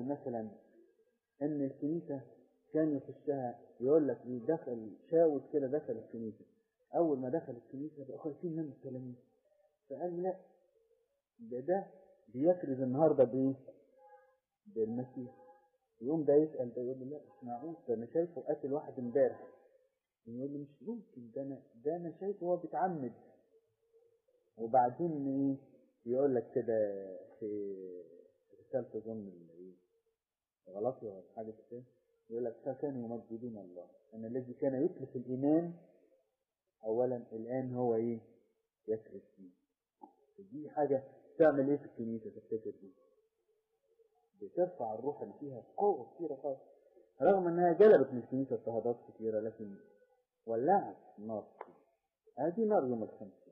مثلا ان الكنيسة كان يخشها يقول لك ايه دخل شاوس كده دخل الكنيسة اول ما دخل الكنيسة بقوا خايفين منه التلاميذ فقال لا ده ده بيكرز النهارده بايه؟ بالمسيح يقوم ده يسأل ده يقول له لا مش معقول ده انا شايفه قاتل واحد امبارح يقول له مش ممكن ده انا ده انا شايفه هو بيتعمد وبعدين ايه يقول لك كده في رسالة أظن ايه غلطي ولا حاجة كده يقول لك فكانوا يمجدون الله أن الذي كان يتلف الإيمان أولا الآن هو إيه يكرس فيه دي حاجة تعمل إيه في الكنيسة تفتكر دي بترفع الروح اللي فيها قوة كتيرة خالص رغم انها جلبت من الكنيسة اضطهادات كتيرة لكن ولعت النار هذه نار يوم الخمسين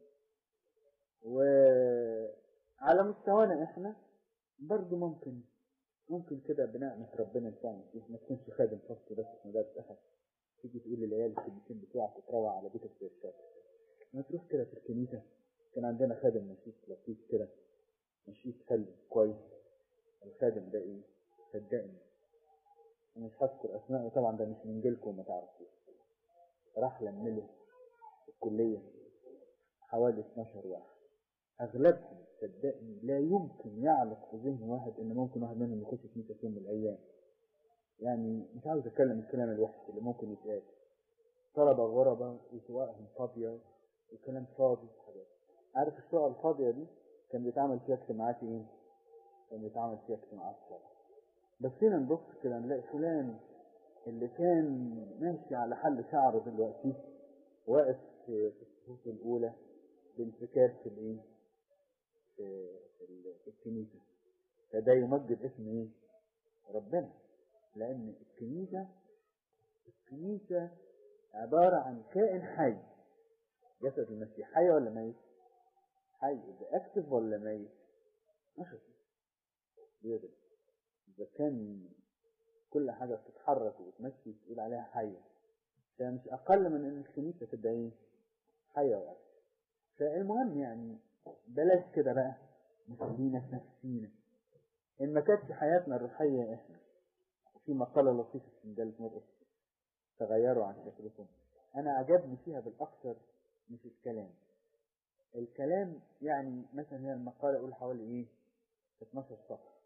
وعلى مستوانا احنا برضو ممكن ممكن كده بنعمة ربنا نساعد فيه ما تكونش خادم فصل بس في مدارس احد تيجي تقول للعيال الكنيسين بتوعك تروع على بيتك في الشارع ما تروح كده في الكنيسة كان عندنا خادم نشيط لطيف كده نشيط حلو كويس الخادم ده ايه صدقني انا مش هذكر اسمائه طبعا ده مش من جيلكم ما تعرفوش راح لمله الكلية حوالي 12 واحد اغلبهم صدقني لا يمكن يعلق في ذهن واحد ان ممكن واحد منهم يخش في في يوم من الايام يعني مش عاوز اتكلم الكلام الوحش اللي ممكن يتقال طلبة غربة وسواقهم فاضية وكلام فاضي وحاجات عارف الشقة الفاضية دي كان بيتعمل فيها اجتماعات ايه؟ كان بيتعمل فيها اجتماعات صلاة بس هنا نبص كده نلاقي فلان اللي كان ماشي على حل شعره دلوقتي واقف في الصفوف الأولى بانفكاك في الايه؟ في, في الكنيسة فده يمجد اسم ايه؟ ربنا لأن الكنيسة الكنيسة عبارة عن كائن حي جسد المسيح حي ولا ميت؟ حي ده اكتف ولا ميت؟ نشط بيضرب إذا كان كل حاجة بتتحرك وبتمشي تقول عليها حية فمش أقل من إن الكنيسة تبقى إيه؟ حية وأكتف فالمهم يعني بلاش كده بقى نخلينا في نفسينا إن ما كانتش حياتنا الروحية إحنا وفي مقالة لطيفة في مجلة مرقس تغيروا عن شكلكم أنا عجبني فيها بالأكثر مش الكلام الكلام يعني مثلا هي المقالة أقول حوالي إيه 12 صفحة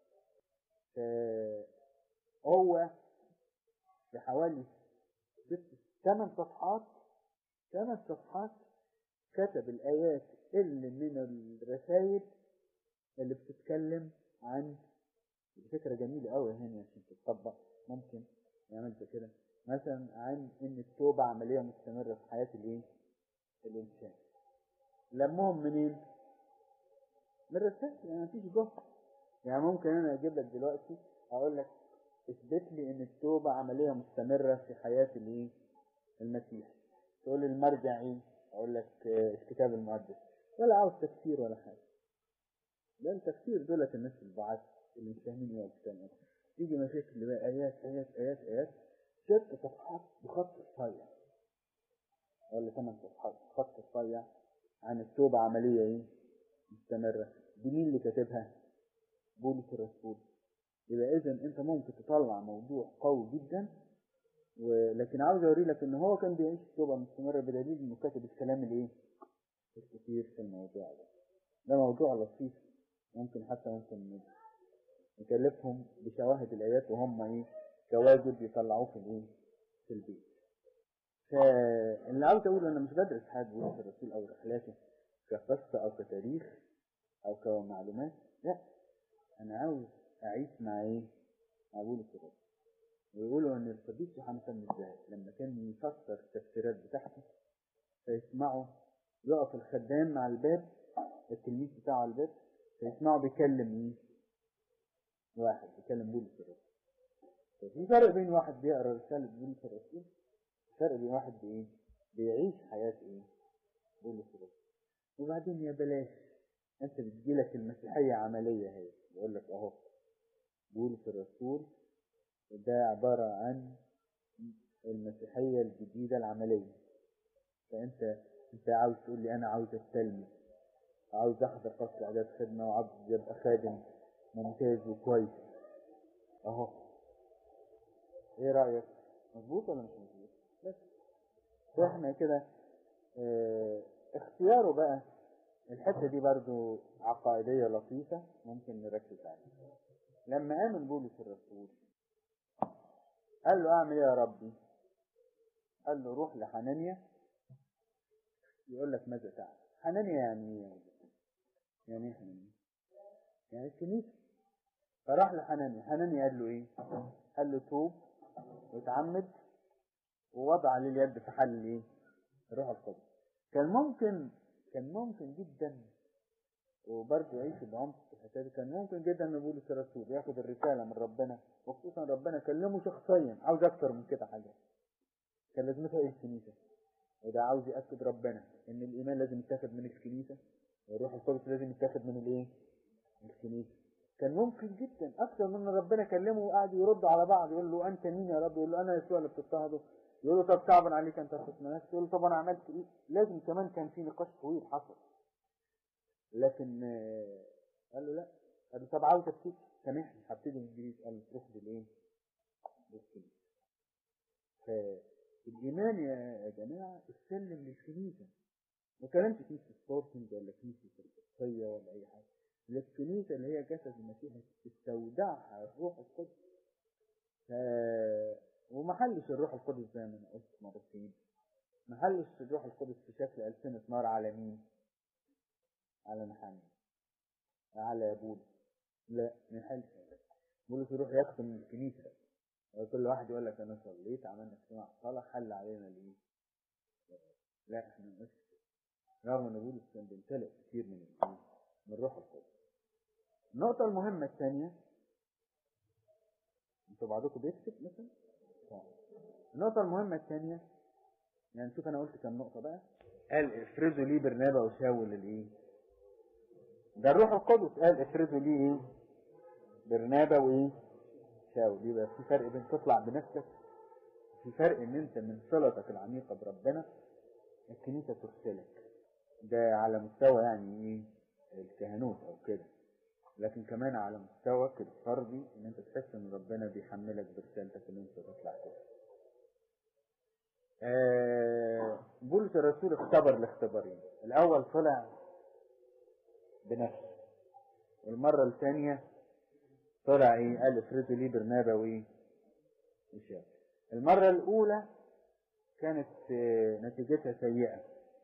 هو في حوالي ست ثمان صفحات ثمان صفحات كتب الآيات اللي من الرسائل اللي بتتكلم عن فكرة جميلة قوي هنا عشان تتطبق ممكن نعمل كده مثلا عن ان التوبة عملية مستمرة في حياة الايه؟ الانسان لمهم منين؟ من الرسائل يعني مفيش جهد يعني ممكن انا اجيب لك دلوقتي اقول لك اثبت لي ان التوبة عملية مستمرة في حياة الايه؟ المسيح تقول لي المرجع ايه؟ اقول لك الكتاب المقدس ولا عاوز تفسير ولا حاجة ده التفسير دولت الناس البعاد اللي مش فاهمين ايه الكتاب المقدس تيجي مشاكل اللي بقى ايات ايات ايات ايات ست صفحات بخط رفيع ولا ثمان صفحات بخط رفيع عن التوبة عملية ايه؟ مستمرة دي مين اللي كاتبها؟ بولس الرسول يبقى اذا انت ممكن تطلع موضوع قوي جدا ولكن عاوز اوري لك ان هو كان بيعيش توبه مستمره بدليل انه كاتب الكلام الايه الكثير في الموضوع ده ده موضوع لطيف ممكن حتى ممكن نكلفهم بشواهد الايات وهم ايه كواجب يطلعوه في الايه في البيت فاللي عاوز اقوله انا مش بدرس حاجه بولس الرسول او رحلاته كقصه او كتاريخ او كمعلومات لا انا عاوز اعيش مع ايه مع بولس الرسول ويقولوا ان القديس يوحنا بن الزاهد لما كان يفسر التفسيرات بتاعته فيسمعوا يقف الخدام مع الباب التلميذ بتاعه على الباب فيسمعوا بيكلم ايه واحد بيكلم بولس الرسول ففي فرق بين واحد بيقرا رسالة بولس الرسول فرق بين واحد بايه بيعيش حياة ايه بولس الرسول وبعدين يا بلاش انت بتجيلك المسيحية عملية هي بقول لك اهو بولس الرسول ده عبارة عن المسيحية الجديدة العملية فأنت أنت عاوز تقول لي أنا عاوز أستلم عاوز أحضر فصل إعداد خدمة وعاوز يبقى خادم ممتاز وكويس اهو ايه رأيك مظبوط ولا مش مظبوط بس فاحنا كده اه اختياره بقى الحتة دي برضو عقائدية لطيفة ممكن نركز عليها لما آمن بولس الرسول قال له اعمل ايه يا ربي قال له روح لحنانيا يقول لك ماذا تعمل حنانيا يعني ايه يا ولد؟ يعني ايه حنانيا يعني الكنيسة فراح لحنانيا حنانيا قال له ايه قال له توب وتعمد ووضع عليه اليد في حل ايه الروح القدس كان ممكن كان ممكن جدا وبرضه يعيش بعمق في الحته دي كان ممكن جدا ان بولس الرسول ياخد الرساله من ربنا وخصوصا ربنا كلمه شخصيا عاوز اكتر من كده حاجه كان لازمتها ايه الكنيسه وده عاوز ياكد ربنا ان الايمان لازم يتاخد من الكنيسه والروح القدس لازم يتاخد من الايه من الكنيسه كان ممكن جدا اكتر من ان ربنا كلمه وقعد يرد على بعض يقول له انت مين يا رب يقول له انا يسوع اللي بتضطهده يقول له طب صعبا عليك انت تسمع نفسك يقول له طب انا عملت ايه لازم كمان كان في نقاش طويل حصل لكن آه، قال له لا قال له طب عاوز ابتدي سامحني هبتدي من جديد قال له تروح بالايه بالكنيسه فالايمان يا جماعه استلم للكنيسه ما كلامش كنيسه سبورتنج ولا كنيسه القدسيه ولا اي حاجه للكنيسه اللي هي جسد المسيح استودعها الروح القدس ف... ومحلش الروح القدس زي ما انا قلت مرتين محلش الروح القدس في شكل ألسنة نار على مين؟ على محمد على بولس لا ما يحلش بولس يروح يخدم من الكنيسة كل واحد يقول لك انا صليت عملنا اجتماع صلاة حل علينا ليه؟ لا احنا مش رغم ان بولس كان بيمتلئ كتير من الايه؟ من الروح القدس النقطة المهمة الثانية انتوا بعضكم بيكتب مثلا؟ طيب. النقطة المهمة الثانية يعني شوف انا قلت كم نقطة بقى قال افرزوا لي برنابا وشاول الايه ده الروح القدس قال افرزوا لي ايه برنابا وايه شاول يبقى في فرق بين تطلع بنفسك في فرق ان انت من صلتك العميقة بربنا الكنيسة ترسلك ده على مستوى يعني ايه الكهنوت او كده لكن كمان على مستواك الفردي ان انت تحس ان ربنا بيحملك برسالتك ان انت تطلع كده آه بولس الرسول اختبر الاختبارين الاول طلع بنفسه والمرة الثانية طلع ايه قال افرزوا لي برنابا وايه وشاف المرة الاولى كانت آه نتيجتها سيئة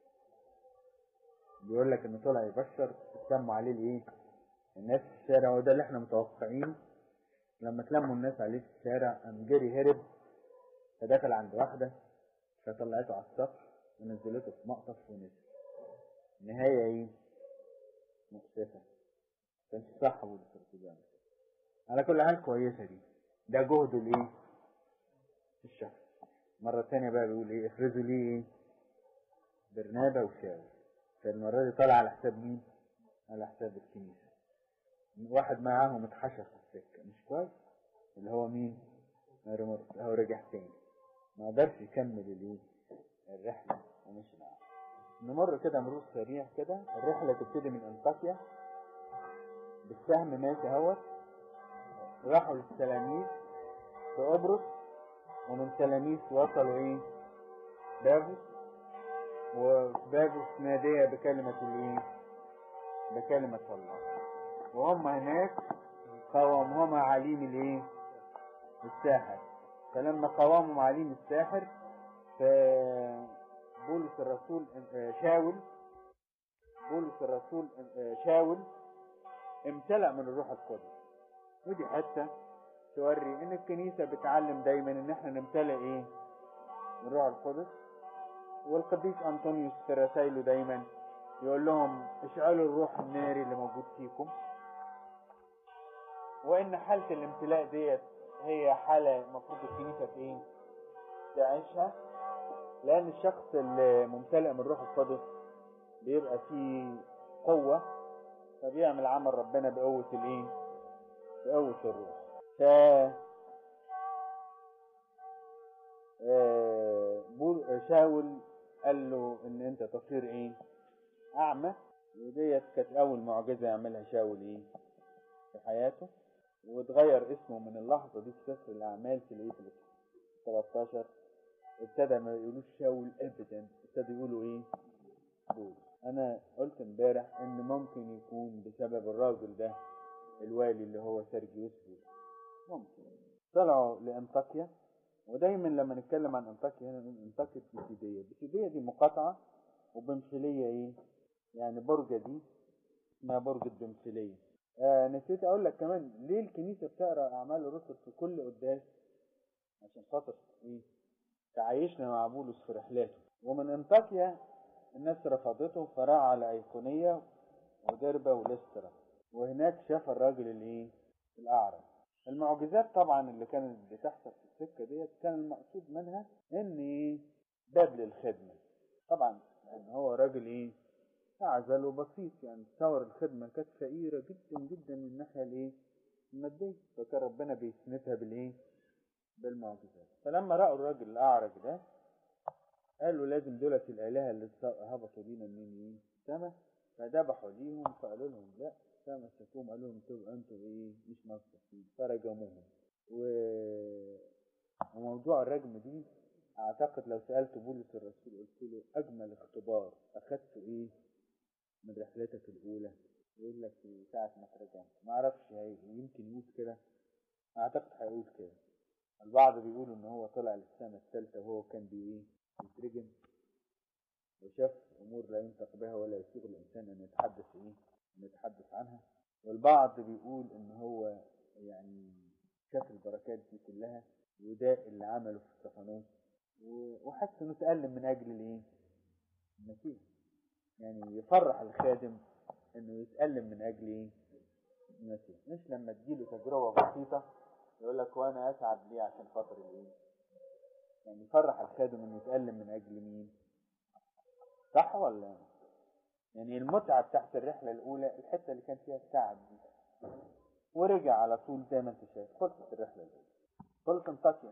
بيقول لك انه طلع يبشر اتلموا عليه الايه الناس في الشارع وده اللي احنا متوقعينه لما تلموا الناس عليه في الشارع قام جري هرب فدخل عند واحدة فطلعته على السطح ونزلته في مقطف ونزل النهاية ايه مؤسفة كانش صح بولس الرسول يعمل كده على كل حال كويسة دي ده جهده الايه في الشخص مرة تانية بقى بيقول ايه افرزوا لي ايه برنابا وشاول فالمرة دي طالع على حساب مين على حساب الكنيسة واحد معاهم اتحشر في السكة مش كويس اللي هو مين مرمر هو رجع تاني ما قدرش يكمل الايه الرحلة ومشي معاه نمر كده مرور سريع كده الرحلة تبتدي من انطاكيا بالسهم ماشي اهوت راحوا للتلاميذ في قبرص ومن تلاميذ وصلوا ايه بابوس وبابوس نادية بكلمة الايه بكلمة الله وهم هناك قاومهما عليم الايه الساحر فلما قاوموا عليم الساحر فبولس الرسول شاول بولس الرسول شاول امتلأ من الروح القدس ودي حتة توري ان الكنيسة بتعلم دايما ان احنا نمتلئ ايه من الروح القدس والقديس انطونيوس في رسائله دايما يقول لهم اشعلوا الروح الناري اللي موجود فيكم وان حالة الامتلاء ديت هي حالة المفروض الكنيسة في ايه تعيشها لان الشخص اللي ممتلئ من الروح القدس بيبقى فيه قوة فبيعمل عمل ربنا بقوة الايه بقوة الروح ف شاول قال له ان انت تصير ايه اعمى وديت كانت اول معجزة يعملها شاول ايه في حياته واتغير اسمه من اللحظة دي في سفر الأعمال في الإيه في ال 13 ابتدى ما يقولوش شاول أبدا ابتدوا يقولوا إيه بولس أنا قلت امبارح إن ممكن يكون بسبب الراجل ده الوالي اللي هو سيرجيوس بولس ممكن طلعوا لأنطاكيا ودايما لما نتكلم عن أنطاكيا هنا نقول أنطاكيا بيسيدية بيسيدية دي مقاطعة وبمثلية إيه يعني برجة دي اسمها برج الدمثلية آه نسيت اقول لك كمان ليه الكنيسة بتقرا اعمال الرسل في كل قداس عشان خاطر ايه تعايشنا مع بولس في رحلاته ومن انطاكيا الناس رفضته فراح على ايقونية ودربة ولسترا وهناك شاف الراجل الايه الاعرج المعجزات طبعا اللي كانت بتحصل في السكة ديت كان المقصود منها ان ايه باب للخدمة طبعا ان هو راجل ايه أعزل وبسيط يعني تصور الخدمة كانت فقيرة جدا جدا من الناحية الإيه؟ المادية فكان ربنا بيسندها بالإيه؟ بالمعجزات فلما رأوا الراجل الأعرج ده قالوا لازم دولت الآلهة اللي هبطوا لينا من إيه؟ سما فذبحوا ليهم فقالوا لهم لا سما سكوم قالوا لهم انتوا انتوا إيه؟ مش مصدقين فرجموهم و... وموضوع الرجم دي أعتقد لو سألت بولس الرسول قلت له أجمل اختبار أخدته إيه؟ من رحلتك الأولى يقول لك في ساعة ما ترجعت ما أعرفش يمكن يقول كده أعتقد هيقول كده البعض بيقولوا إن هو طلع للسنة الثالثة وهو كان بإيه بيترجم وشاف أمور لا ينطق بها ولا يسوغ الإنسان أن يتحدث إيه أن يتحدث عنها والبعض بيقول إن هو يعني شاف البركات دي كلها وده اللي عمله في استفانوس وحس إنه تألم من أجل الإيه المسيح يعني يفرح الخادم انه يتألم من اجل ايه المسيح مش لما تجيله تجربة بسيطة يقول لك وانا اسعد ليه عشان خاطر الايه يعني يفرح الخادم انه يتألم من اجل مين صح ولا يعني المتعة بتاعت الرحلة الاولى الحتة اللي كان فيها التعب دي ورجع على طول زي ما انت شايف خلصت الرحلة الاولى خلص انطاكيا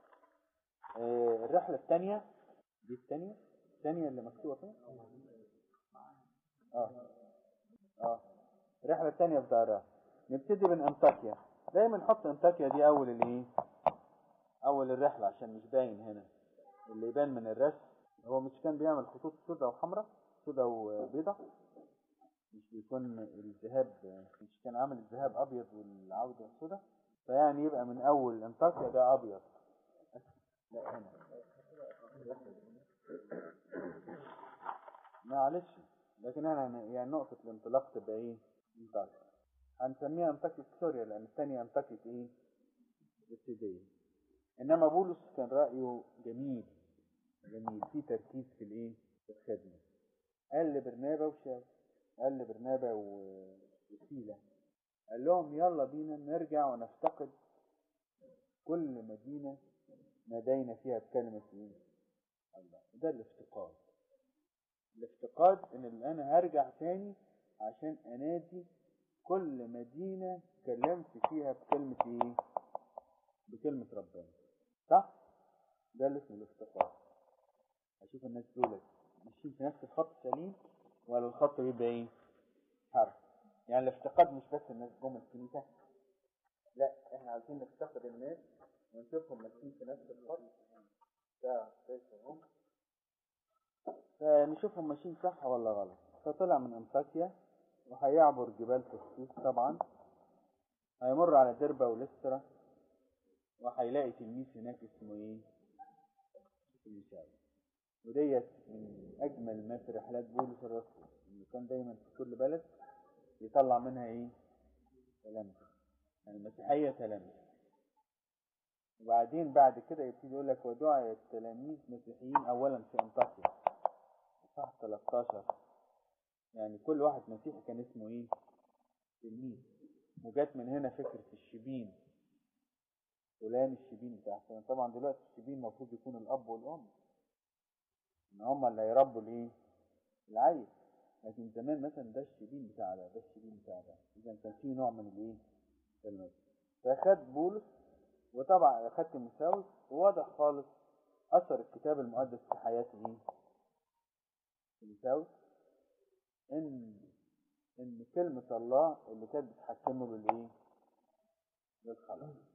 اه الرحلة الثانية دي الثانية الثانية اللي مكتوبة فيها اه اه الرحلة الثانية في ظهرها نبتدي من انطاكيا دايما نحط انطاكيا دي اول الايه اول الرحلة عشان مش باين هنا اللي يبان من الرسم هو مش كان بيعمل خطوط سوداء وحمراء سوداء وبيضاء مش بيكون الذهاب مش كان عامل الذهاب ابيض والعودة سوداء فيعني يبقى من اول انطاكيا ده ابيض لا هنا معلش لكن انا يعني نقطة الانطلاق تبقى ايه انطاكيا هنسميها انطاكية سوريا لان الثانية انطاكية ايه السيدية انما بولس كان رأيه جميل جميل في تركيز في الايه في الخدمة قال لبرنابا وشاو قال لبرنابا وسيلة قال لهم يلا بينا نرجع ونفتقد كل مدينة نادينا فيها بكلمة ايه الله ده الافتقاد الافتقاد ان انا هرجع تاني عشان انادي كل مدينة كلمت فيها بكلمة ايه بكلمة ربنا صح ده اللي اسمه الافتقاد اشوف الناس دول ماشيين في نفس الخط سليم ولا الخط بيبقى ايه حرف يعني الافتقاد مش بس الناس جم الكنيسة لا احنا عايزين نفتقد الناس ونشوفهم ماشيين في نفس الخط ده شايفهم فنشوفهم ماشيين صح ولا غلط فطلع من انطاكيا وهيعبر جبال فسطوس طبعا هيمر على دربة ولسترا وهيلاقي تلميذ هناك اسمه ايه تيموثاوس وديت من اجمل ما في رحلات بولس الرسول انه كان دايما في كل بلد يطلع منها ايه تلامذة يعني المسيحية تلامذة وبعدين بعد كده يبتدي يقول لك ودعا التلاميذ مسيحيين اولا في انطاكيا صح 13 يعني كل واحد مسيحي كان اسمه ايه تلميذ وجات من هنا فكرة الشبين فلان الشبين بتاع فلان طبعا دلوقتي الشبين المفروض يكون الاب والام ان هم اللي هيربوا الايه العيل لكن زمان مثلا ده الشبين بتاع ده ده الشبين بتاع ده اذا كان في نوع من الايه المجد فاخد بولس وطبعا اخد تيموثاوس وواضح خالص اثر الكتاب المقدس في حياه ايه تيموثاوس ان ان كلمة الله اللي كانت بتحكمه بالايه للخلاص